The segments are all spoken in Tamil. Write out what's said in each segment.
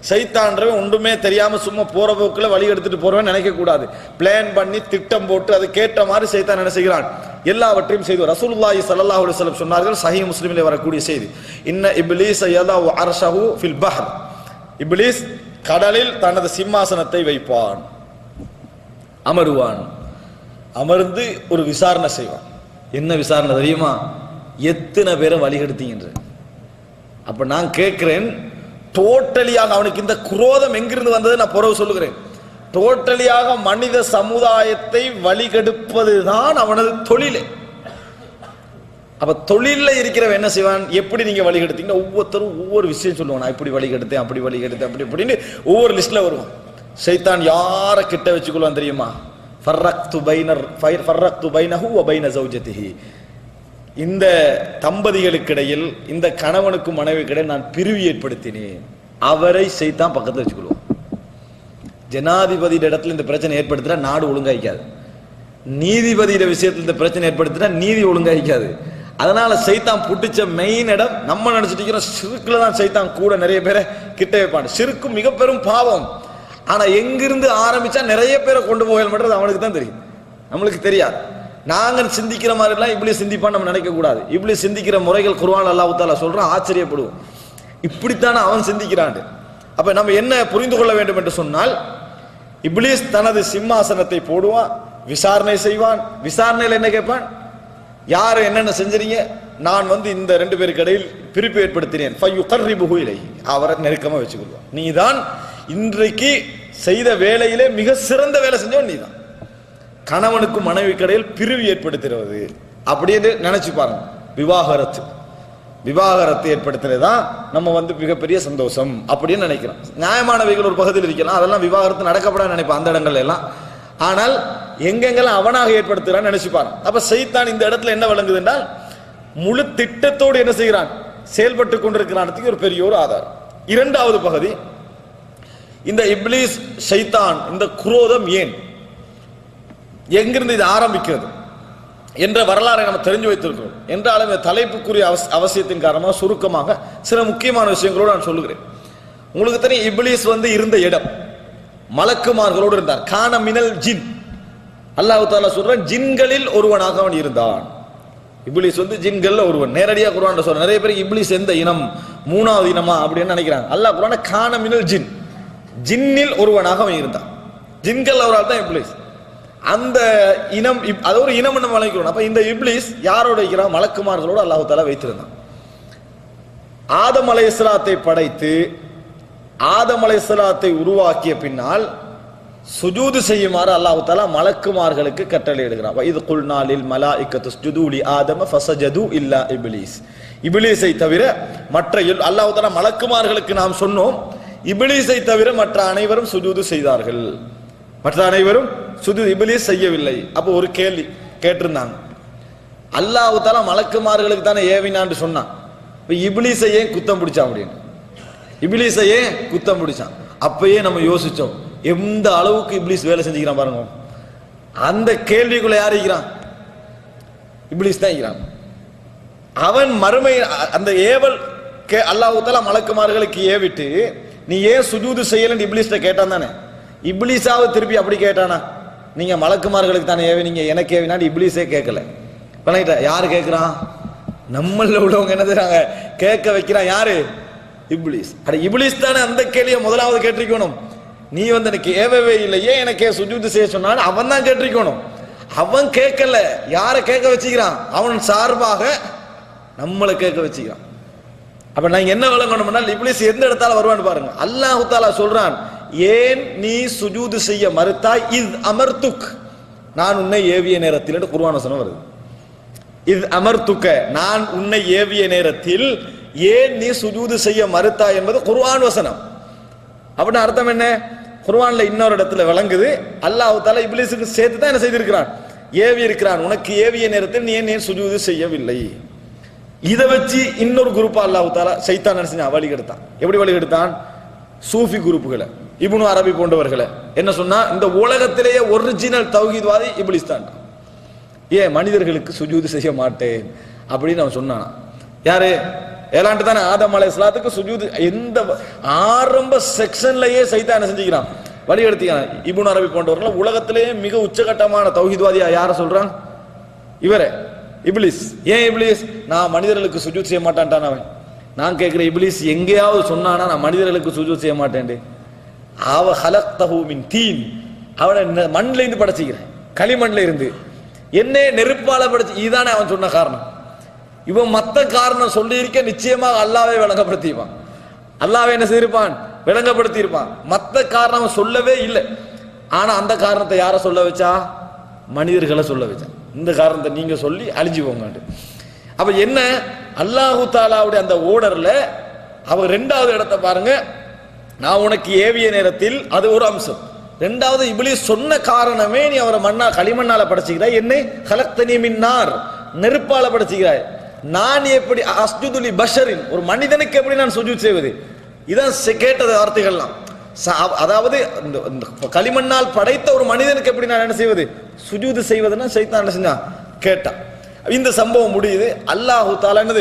சைத்தான்றவன் ஒன்றுமே தெரியாம சும்மா போற போக்குல வழி எடுத்துட்டு போறவன் நினைக்க கூடாது பிளான் பண்ணி திட்டம் போட்டு அது கேட்ட மாதிரி சைத்தான் என்ன செய்கிறான் எல்லாவற்றையும் செய்து ரசூலுல்லாஹி ஸல்லல்லாஹு அலைஹி வஸல்லம் சொன்னார்கள் சஹீஹ் முஸ்லிமிலே வரக்கூடிய செய்தி இன்ன இப்லீஸ் யதவு அர்ஷஹு ஃபில் பஹர் இப்லீஸ் கடலில் தனது சிம்மாசனத்தை வைப்பான் அமருவான் அமர்ந்து ஒரு விசாரணை செய்வான் என்ன விசாரணை தெரியுமா எத்தனை பேரை வழிகெடுத்தீங்கன்ற அப்ப நான் கேட்கிறேன் டோட்டலியாக அவனுக்கு இந்த குரோதம் எங்கிருந்து வந்தது நான் புறவு சொல்லுகிறேன் டோட்டலியாக மனித சமுதாயத்தை வழிகெடுப்பது தான் அவனது தொழிலே அப்ப தொழில்ல இருக்கிறவன் என்ன செய்வான் எப்படி நீங்க வழிகெடுத்தீங்கன்னா ஒவ்வொருத்தரும் ஒவ்வொரு விஷயம் சொல்லுவான் நான் இப்படி வழிகெடுத்தேன் அப்படி வழிகெடுத்தேன் அப்படி இப்படின்னு ஒவ்வொரு லிஸ்ட்ல வருவான் சைத்தான் யார கிட்ட வச்சுக்கொள்வான் தெரியுமா ஃபர்ரக்து பைனர் ஃபர்ரக்து பைனஹு வ பைன ஜௌஜதிஹி இந்த தம்பதிகளுக்கிடையில் இந்த கணவனுக்கும் மனைவிக்கிடையில் நான் பிரிவு ஏற்படுத்தினேன் அவரை சைத்தான் பக்கத்துல வச்சுக்கொள்வோம் ஜனாதிபதியோட இடத்துல இந்த பிரச்சனை ஏற்படுத்தினா நாடு ஒழுங்காய்க்காது நீதிபதியோட விஷயத்துல இந்த பிரச்சனை ஏற்படுத்தினா நீதி ஒழுங்காய்க்காது அதனால சைத்தான் புட்டிச்ச மெயின் இடம் நம்ம நினைச்சிட்டு இருக்கிறோம் சிறுக்குல தான் சைத்தான் கூட நிறைய பேரை கிட்ட வைப்பான் சிறுக்கு மிக பெரும் பாவம் ஆனா எங்கிருந்து ஆரம்பிச்சா நிறைய பேரை கொண்டு போகல்ன்றது அவனுக்கு தான் தெரியும் நம்மளுக்கு தெரியாது நாங்க சிந்திக்கிற மாதிரி எல்லாம் இப்படி சிந்திப்பான்னு நம்ம நினைக்க கூடாது இப்படி சிந்திக்கிற முறைகள் குர்ஆன் அல்லாஹ் தாலா சொல்றான் ஆச்சரியப்படுவோம் இப்படித்தானே அவன் சிந்திக்கிறான் அப்ப நம்ம என்ன புரிந்து கொள்ள வேண்டும் என்று சொன்னால் இப்லீஸ் தனது சிம்மாசனத்தை போடுவான் விசாரணை செய்வான் விசாரணையில் என்ன கேட்பான் யார் என்னென்ன செஞ்சீங்க நான் வந்து இந்த ரெண்டு பேருக்கு இடையில் பிரிப்பு ஏற்படுத்தினேன் ஃபயுகர்ரிபுஹு இலைஹி. அவரை நெருக்கமா வச்சுக்கொள்வான் நீதான் இன்றைக்கு செய்த வேலையிலே மிக சிறந்த வேலை செஞ்சவன் நீதான் கணவனுக்கும் மனைவிக்கு இடையில் பிரிவு ஏற்படுத்துறது அப்படின்னு நினைச்சு பாருங்க விவாகரத்து விவாகரத்து ஏற்படுத்துறது தான் நம்ம வந்து மிகப்பெரிய சந்தோஷம் அப்படின்னு நினைக்கிறோம் நியாயமானவைகள் ஒரு பகுதியில் இருக்கலாம் அதெல்லாம் விவாகரத்து நடக்கப்படாது நினைப்போம் அந்த இடங்கள்ல எல்லாம் ஆனால் எங்கெங்கெல்லாம் அவனாக ஏற்படுத்துறான்னு நினைச்சு பாருங்க அப்ப சைத்தான் இந்த இடத்துல என்ன விளங்குது என்றால் முழு திட்டத்தோடு என்ன செய்கிறான் செயல்பட்டு கொண்டிருக்கிறான்றதுக்கு ஒரு பெரிய ஒரு ஆதாரம் இரண்டாவது பகுதி இந்த இப்லீஸ் ஷைத்தான் இந்த குரோதம் ஏன் எங்கிருந்து இது ஆரம்பிக்கிறது என்ற வரலாறை நம்ம தெரிஞ்சு வைத்திருக்கிறோம் என்றாலும் இந்த தலைப்புக்குரிய அவஸ்- அவசியத்தின் காரணமாக சுருக்கமாக சில முக்கியமான விஷயங்களோடு நான் சொல்லுகிறேன் உங்களுக்கு தெரியும் இப்லீஸ் வந்து இருந்த இடம் மலக்குமார்களோடு இருந்தார் கான மினல் ஜின் அல்லாஹ் தாலா சொல்றான் ஜின்களில் ஒருவனாக அவன் இருந்தான் இப்லீஸ் வந்து ஜின்கள்ல ஒருவன் நேரடியாக குர்ஆன்ல சொல்ற நிறைய பேருக்கு இப்லீஸ் எந்த இனம் மூணாவது இனமா அப்படின்னு நினைக்கிறாங்க அல்லாஹ் குர்ஆன கான மினல் ஜின் ஜின்னில் ஒருவனாக அவன் இருந்தான் ஜின்கள் அவரால் தான் இப்லீஸ் அந்த இனம் இப்- அது ஒரு இனம் நம்ம வழங்கிக்கிறோம் அப்ப இந்த இப்லீஸ் யாரோட இருக்கிறான் மலக்குமார்களோடு அல்லாஹ் தாலா வைத்திருந்தான் ஆதம் அலைஹிஸ்ஸலாத்தை படைத்து ஆதம் அலைஹிஸ்ஸலாத்தை உருவாக்கிய பின்னால் சுஜூது செய்யுமாறு அல்லாஹ் தஆலா மலக்குமார்களுக்கு கட்டளை இடுகிறான் இது குல்நாளில் மலாஇக்கத்து சுஜூது ஆதம ஃபசஜது இல்லா இப்லீஸ் இப்லீஸை தவிர மற்ற எல்- அல்லாஹ் தஆலா மலக்குமார்களுக்கு நாம் சொன்னோம் இப்லீஸை தவிர மற்ற அனைவரும் சுஜூது செய்தார்கள் மற்ற அனைவரும் சுது இப்லீஸ் செய்யவில்லை அப்போ ஒரு கேள்வி கேட்டிருந்தாங்க அல்லாஹ் தஆலா மலக்குமார்களுக்கு தானே ஏவினான்னு சொன்னான் இப்ப இப்லீஸை ஏன் குத்தம் பிடிச்சான் அப்படின்னு இப்லீஸை ஏன் குத்தம் பிடிச்சான் அப்பயே நம்ம யோசிச்சோம் எந்த அளவுக்கு இப்லீஸ் வேலை செஞ்சுக்கிறான் பாருங்க அந்த கேள்விக்குள்ள யார் இருக்கிறான் இப்லீஸ் தான் இருக்கிறான் அவன் மறுமை அ- அந்த ஏவல் கே அல்லாஹ் தஆலா மலக்குமார்களுக்கு ஏவிட்டு நீ ஏன் சுஜூது செய்யலன்னு இப்லீஸ்ட கேட்டான் தானே இப்லீஸாவது திருப்பி அப்படி கேட்டானா நீங்க மலக்குமார்களுக்கு தானே ஏவி நீங்க எனக்கு ஏவினான்னு இப்லீஸே கேட்கல பண்ணிட்ட யாரு கேட்கிறான் நம்மள உள்ளவங்க என்ன செய்றாங்க கேட்க வைக்கிறான் யாரு இப்லீஸ் அட இப்லீஸ் தானே அந்த கேள்வியை முதலாவது கேட்டிருக்கணும் நீ வந்து எனக்கு ஏவவே இல்லையே எனக்கு ஏன் சுஜூது செய்ய சொன்னான்னு அவன் தான் கேட்டிருக்கணும் அவன் கேட்கல யாரை கேட்க வச்சுக்கிறான் அவன் சார்பாக நம்மளை கேட்க வச்சுக்கிறான் அப்ப நான் என்ன விளங்கணும்னா இப்லீஸ் எந்த இடத்தால வருவான்னு பாருங்க அல்லாஹ் தாலா சொல்றான் ஏன் நீ சுஜூது செய்ய மறுத்தாய் இத் அமர்துக் நான் உன்னை ஏவிய நேரத்தில் என்று குர்ஆன் வசனம் வருது இது அமர்த்துக்க நான் உன்னை ஏவிய நேரத்தில் ஏன் நீ சுஜூது செய்ய மறுத்தாய் என்பது குர்ஆன் வசனம் அப்படின்னு அர்த்தம் என்ன குர்ஆன்ல இன்னொரு இடத்துல விளங்குது அல்லாஹ் தாலா இப்லீஸுக்கு சேர்த்து தான் என்ன செய்திருக்கிறான் ஏவி இருக்கிறான் உனக்கு ஏவிய நேரத்தில் நீ ஏன் நீ சுஜூது செய்யவில்லை இதை வச்சு இன்னொரு குரூப்பா அல்லாஹ் தாலா சைத்தான் என்ன செஞ்சான் வழி கெடுத்தான் எப்படி வழி கெடுத்தான் சூஃபி குரூப்புகளை இப்னு அரபி போன்றவர்களை என்ன சொன்னா இந்த உலகத்திலேயே ஒரிஜினல் தௌஹீத்வாதி இப்லீஸ் தான் ஏன் மனிதர்களுக்கு சுஜூது செய்ய மாட்டேன் அப்படின்னு அவன் சொன்னானா யாரு ஏலாண்டு தானே ஆதம் அலை இஸ்லாத்துக்கு சுஜூத் எந்த ஆரம்ப செக்ஷன்லயே சைத்தான் என்ன செஞ்சுக்கிறான் வழி எடுத்துக்கிறான் இபுன் அரபி போன்றவர்கள் உலகத்திலேயே மிக உச்சகட்டமான தௌஹீத்வாதியா யார சொல்றான் இவரே இப்லிஸ் ஏன் இப்லிஸ் நான் மனிதர்களுக்கு சுஜூத் செய்ய மாட்டான்ட்டான் அவன் நான் கேட்கிறேன் இப்லிஸ் எங்கேயாவது சொன்னானா நான் மனிதர்களுக்கு சுஜூத் செய்ய மாட்டேன் அவ ஹலக்தஹு மின் தீன் அவனை நெ- மண்ணுல இருந்து படைச்சிக்கிறேன் களிமண்ல இருந்து என்னே நெருப்பால படைச்சு இதுதானே அவன் சொன்ன காரணம் இவன் மத்த காரணம் சொல்லியிருக்க நிச்சயமாக அல்லாவே விளங்கப்படுத்திப்பான் அல்லாவே என்ன செய்திருப்பான் விளங்கப்படுத்தி இருப்பான் மத்த காரணம் அவன் சொல்லவே இல்லை ஆனா அந்த காரணத்தை யார சொல்ல வச்சா மனிதர்களை சொல்ல வச்சான் இந்த காரணத்தை நீங்க சொல்லி அழிஞ்சு போங்க அப்ப என்ன அல்லாஹு தாலாவுடைய அந்த ஓர்டர்ல அவர் ரெண்டாவது இடத்தை பாருங்க நான் உனக்கு ஏவிய நேரத்தில் அது ஒரு அம்சம் ரெண்டாவது இப்லீஸ் சொன்ன காரணமே நீ அவரை மண்ணா களிமண்ணால படைச்சுக்கிறாய் என்னை கலக்தனி மின்னார் நெருப்பால படைச்சுக்கிறாய் நான் எப்படி அஸ்ஜுதுலி பஷரின் ஒரு மனிதனுக்கு எப்படி நான் சுஜூத் செய்வது இதான் செ- கேட்டது வார்த்தைகள்லாம் ச- அதாவது இந்த இந்த களிமண்ணால் படைத்த ஒரு மனிதனுக்கு எப்படி நான் என்ன செய்வது சுஜூது செய்வதுன்னா சைத்தான் என்ன செஞ்சான் கேட்டான் இந்த சம்பவம் முடியுது அல்லாஹு தாலா என்னது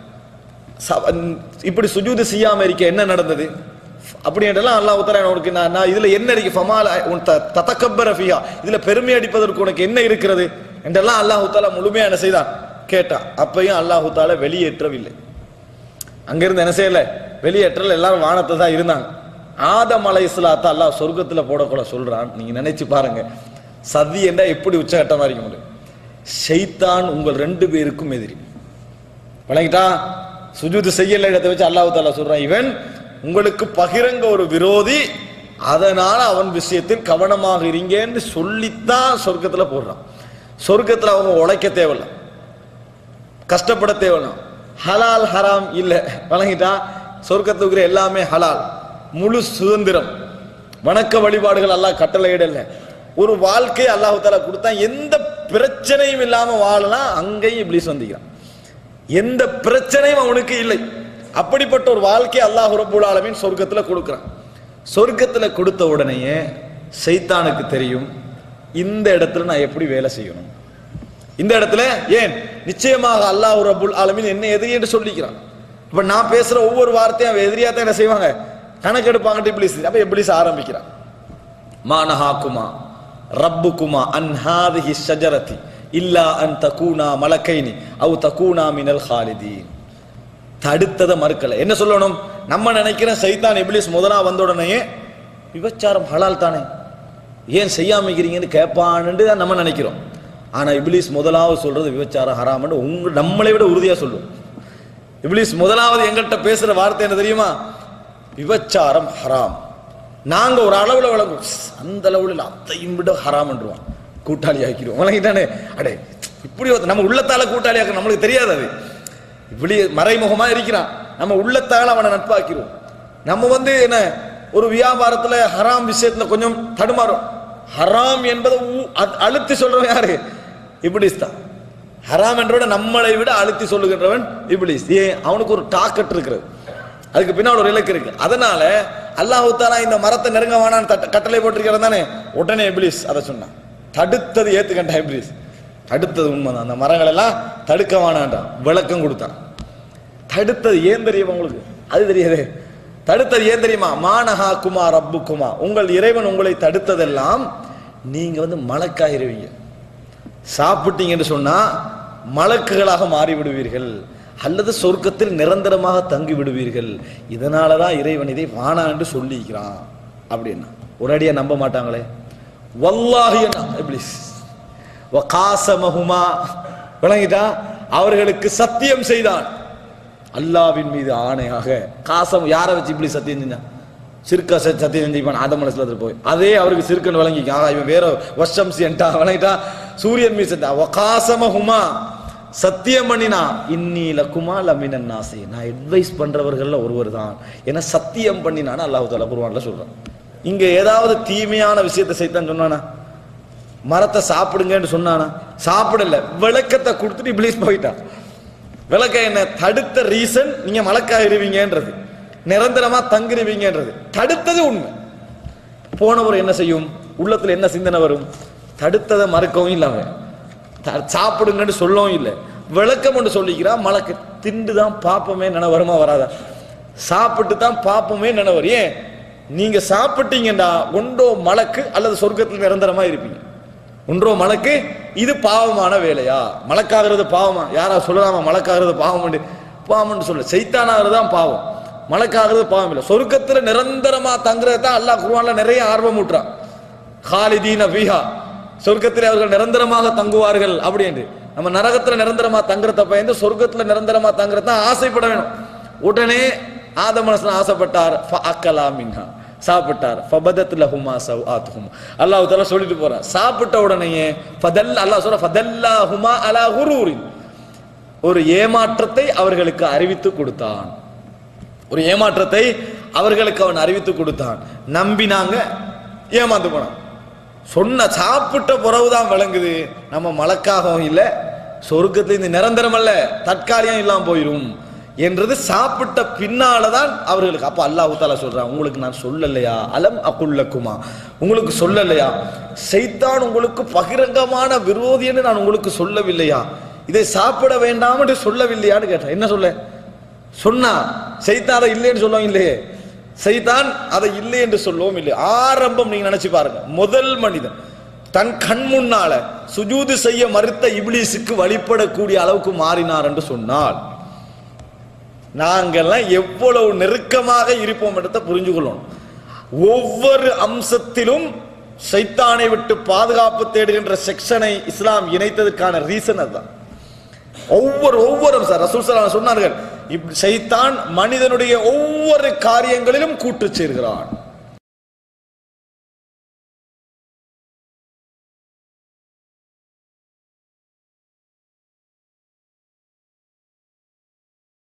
ச- இப்படி சுஜூது செய்யாம இருக்க என்ன நடந்தது அப்படி என்றெல்லாம் அல்லாஹ் உத்தரா உனக்கு நான் நான் இதுல என்ன இருக்கு ஃபமால உன் த- ததக்கப்பர ஃபியா இதுல பெருமை அடிப்பதற்கு உனக்கு என்ன இருக்கிறது என்றெல்லாம் அல்லாஹ் தாலா முழுமையா என்ன செய்தான் கேட்டான் அப்பையும் அல்லாஹ் தாலா வெளியேற்றவில்லை அங்கிருந்து என்ன செய்யல வெளியேற்றல எல்லாரும் வானத்தை தான் இருந்தாங்க ஆதம் அலை இஸ்லாத்த அல்லாஹ் சொர்க்கத்துல போடக்கூட சொல்றான் நீங்க நினைச்சு பாருங்க சதி என்றா எப்படி உச்சகட்டமா இருக்க முடியும் ஷைத்தான் உங்கள் ரெண்டு பேருக்கும் எதிரி வழங்கிட்டா சுஜூது செய்யல இடத்தை வச்சு அல்லாஹ் தாலா சொல்றான் இவன் உங்களுக்கு பகிரங்க ஒரு விரோதி அதனால அவன் விஷயத்தில் கவனமாக இருங்கன்னு சொல்லித்தான் சொர்க்கத்துல போடுறான் சொர்க்கத்துல அவங்க உழைக்க தேவையில்ல கஷ்டப்பட தேவையில்ல ஹலால் ஹராம் இல்ல வழங்கிட்டா சொர்க்கத்துல இருக்கிற எல்லாமே ஹலால் முழு சுதந்திரம் வணக்க வழிபாடுகள் அல்லாஹ் கட்டளையிடல ஒரு வாழ்க்கை அல்லாஹ் தாலா கொடுத்தா எந்த பிரச்சனையும் இல்லாம வாழலாம் அங்கேயும் இப்ளீஸ் வந்திக்கிறான் எந்த பிரச்சனையும் அவனுக்கு இல்லை அப்படிப்பட்ட ஒரு வாழ்க்கை அல்லாஹ் ரப்பல் ஆலமீன் சொர்க்கத்துல கொடுக்கிறான் சொர்க்கத்துல கொடுத்த உடனேயே சைத்தானுக்கு தெரியும் இந்த இடத்துல நான் எப்படி வேலை செய்யணும் இந்த இடத்துல ஏன் நிச்சயமாக அல்லாஹ் ரப்புல் ஆலமீன் என்ன எதிரி என்று சொல்லிக்கிறான் இப்ப நான் பேசுற ஒவ்வொரு வார்த்தையும் அவன் எதிரியா தான் என்ன செய்வாங்க கணக்கெடுப்பாங்க இப்ளீஸ் அப்ப இப்ளீஸ் ஆரம்பிக்கிறான் மானஹாக்குமா ரப்புக்குமா அன் ஹாதிஹி ஷஜரதி இல்லா அன் தகூனா மலக்கைனி அவு தகூனா மினல் ஹாலிதீன் தடுத்ததை மறுக்கல என்ன சொல்லணும் நம்ம நினைக்கிற சைத்தான் இப்ளீஸ் முதலா வந்த உடனே விபச்சாரம் ஹலால் தானே ஏன் செய்யாம இருக்கிறீங்கன்னு கேட்பான்னு தான் நம்ம நினைக்கிறோம் ஆனா இப்ளீஸ் முதலாவது சொல்றது விபச்சாரம் ஹராம்னு உங்க நம்மளை விட உறுதியா சொல்லும் இப்ளீஸ் முதலாவது எங்கள்கிட்ட பேசுற வார்த்தை என்ன தெரியுமா விபச்சாரம் ஹராம் நாங்க ஒரு அளவுல வழங்கும் அந்த அளவுல இல்ல, அத்தையும் விட ஹராம் என்றுவான் கூட்டாளி ஆக்கிடுவோம் வழங்கிட்டானே அடே இப்படி ஒருத்தன் நம்ம உள்ளத்தால கூட்டாளி ஆக்க நம்மளுக்கு தெரியாது அது இப்படி மறைமுகமா இருக்கிறான் நம்ம உள்ளத்தால அவனை நட்பாக்கிடுவோம் நம்ம வந்து என்ன ஒரு வியாபாரத்துல ஹராம் விஷயத்துல கொஞ்சம் தடுமாறும் ஹராம் என்பதை ஊ- அ- அழுத்தி சொல்றவன் யாரு இப்ளீஸ் தான் ஹராம் என்றோட நம்மளை விட அழுத்தி சொல்லுகின்றவன் இப்ளீஸ் ஏன் அவனுக்கு ஒரு டாக்கெட் இருக்கிறது அதுக்கு பின்னால் ஒரு இலக்கு இருக்கு அதனால அல்லாஹ் தாலா இந்த மரத்தை நெருங்க வேணான்னு தட்ட- கட்டளை போட்டிருக்கிறது தானே உடனே இப்ளீஸ் அதை சொன்னான் தடுத்தது ஏத்துக்கண்டா இப்ளீஸ் தடுத்தது உண்மைதான் அந்த மரங்கள் எல்லாம் தடுக்க வேணான்டான் விளக்கம் கொடுத்தான் தடுத்தது ஏன் தெரியுமா உங்களுக்கு அது தெரியாது தடுத்தது ஏன் தெரியுமா மானஹா குமா ரப்பு குமா உங்கள் இறைவன் உங்களை தடுத்ததெல்லாம் நீங்க வந்து மலக்காயிருவீங்க சாப்பிட்டீங்கன்னு சொன்னா மலக்குகளாக மாறி விடுவீர்கள் அல்லது சொர்க்கத்தில் நிரந்தரமாக தங்கி விடுவீர்கள் இதனால தான் இறைவன் இதை வானா என்று சொல்லிக்கிறான் அப்படின்னா ஒரு அடியா நம்ப மாட்டாங்களே வல்லாஹி என்ன இப்ளீஸ் வகாசமஹுமா விளங்கிட்டா அவர்களுக்கு சத்தியம் செய்தான் அல்லாவின் மீது ஆணையாக காசம் யாரை வச்சு இப்படி சத்தியம் செஞ்சான் சிறுக்கா ச- சத்தியம் செஞ்சுப்பான் ஆதம் மனசுல போய் அதே அவருக்கு சிறுக்கன் வழங்கிக்க ஆகா இவன் வேற வஷம்சியன்டா வழங்கிட்டா சூரியன் மீது சத்தா வகாசமஹுமா சத்தியம் பண்ணினா இன்னி லக்குமா லமினன் நாசி நான் அட்வைஸ் பண்றவர்கள்ல ஒருவர் தான் ஏன்னா சத்தியம் பண்ணினான்னு அல்லாஹ் தாலா குர்ஆன்ல சொல்றான் இங்க ஏதாவது தீமையான விஷயத்தை செய்தான் சொன்னானா மரத்தை சாப்பிடுங்கன்னு சொன்னானா சாப்பிடல விளக்கத்தை கொடுத்துட்டு இப்ளீஸ் போயிட்டான் விளக்க என்ன தடுத்த ரீசன் நீங்க மலக்காயிருவீங்கன்றது நிரந்தரமா தங்கிருவீங்கன்றது தடுத்தது உண்மை போனவர் என்ன செய்யும் உள்ளத்துல என்ன சிந்தனை வரும் தடுத்ததை மறுக்கவும் இல்லாம த- சாப்பிடுங்கன்னு சொல்லவும் இல்லை விளக்கம் ஒன்று சொல்லிக்கிறான் மலக்கு திண்டு தான் பாப்பமே நினைவருமா வராதா சாப்பிட்டு தான் பாப்பமே நினைவர் ஏன் நீங்க சாப்பிட்டீங்கன்னா ஒன்றோ மலக்கு அல்லது சொர்க்கத்தில் நிரந்தரமா இருப்பீங்க ஒன்றோ மலக்கு இது பாவமான வேலையா மலக்காகிறது பாவமா யாரா சொல்லலாமா மலக்காகிறது பாவம் பாவம்னு சொல்ல சைத்தானாகிறது தான் பாவம் மலக்காகிறது பாவம் இல்லை சொர்க்கத்துல நிரந்தரமா தங்குறது தான் அல்லாஹ் குர்ஆன்ல நிறைய ஆர்வம் ஊட்டுறான் ஹாலிதீன ஃபீஹா சொர்க்கத்தில் அவர்கள் நிரந்தரமாக தங்குவார்கள் அப்படின்னு நம்ம நரகத்துல நிரந்தரமா தங்குறத பயந்து சொர்க்கத்துல நிரந்தரமா தங்குறது தான் ஆசைப்பட வேணும் உடனே ஆத மனசுல ஆசைப்பட்டார் அக்கலா மின்ஹா சாப்பிட்டார் ஃபபதத் லஹுமா சவ்ஆத்துஹும் அல்லாஹ் தஆலா சொல்லிட்டு போறான் சாப்பிட்ட உடனேயே ஃபதல் அல்லாஹ் சொல்ற ஃபதல்லாஹுமா அலா குரூரின் ஒரு ஏமாற்றத்தை அவர்களுக்கு அறிவித்து கொடுத்தான் ஒரு ஏமாற்றத்தை அவர்களுக்கு அவன் அறிவித்து கொடுத்தான் நம்பினாங்க ஏமாந்து போனான் சொன்ன சாப்பிட்ட பிறகுதான் விளங்குது நம்ம மலக்காகவும் இல்லை சொர்க்கத்துல இந்த நிரந்தரம் அல்ல தற்காலிகம் இல்லாம போயிரும் என்றது சாப்பிட்ட பின்னாலதான் அவர்களுக்கு அப்ப அல்லாஹ் தாலா சொல்றான் உங்களுக்கு நான் சொல்லலையா அலம் அகுல்லக்குமா உங்களுக்கு சொல்லலையா சைத்தான் உங்களுக்கு பகிரங்கமான விரோதின்னு நான் உங்களுக்கு சொல்லவில்லையா இதை சாப்பிட வேண்டாம் என்று சொல்லவில்லையான்னு கேட்டேன் என்ன சொல்ல சொன்னா சைத்தான் அதை இல்லைன்னு சொல்லவும் இல்லையே சைத்தான் அதை இல்லை என்று சொல்லவும் இல்லை ஆரம்பம் நீங்க நினைச்சு பாருங்க முதல் மனிதன் தன் கண் முன்னால சுஜூது செய்ய மறுத்த இப்லீஸுக்கு வழிபடக்கூடிய அளவுக்கு மாறினார் என்று சொன்னால் நாங்கெல்லாம் எவ்வளவு நெருக்கமாக இருப்போம் இடத்தை புரிஞ்சு கொள்ளணும் ஒவ்வொரு அம்சத்திலும் சைத்தானை விட்டு பாதுகாப்பு தேடுகின்ற செக்ஷனை இஸ்லாம் இணைத்ததற்கான ரீசன் அதுதான் ஒவ்வொரு ஒவ்வொரு சார் ரசூல் ஸல்லல்லாஹு அலைஹி சொன்னார்கள் இப் சைத்தான் மனிதனுடைய ஒவ்வொரு காரியங்களிலும் கூட்டு சேர்கிறான்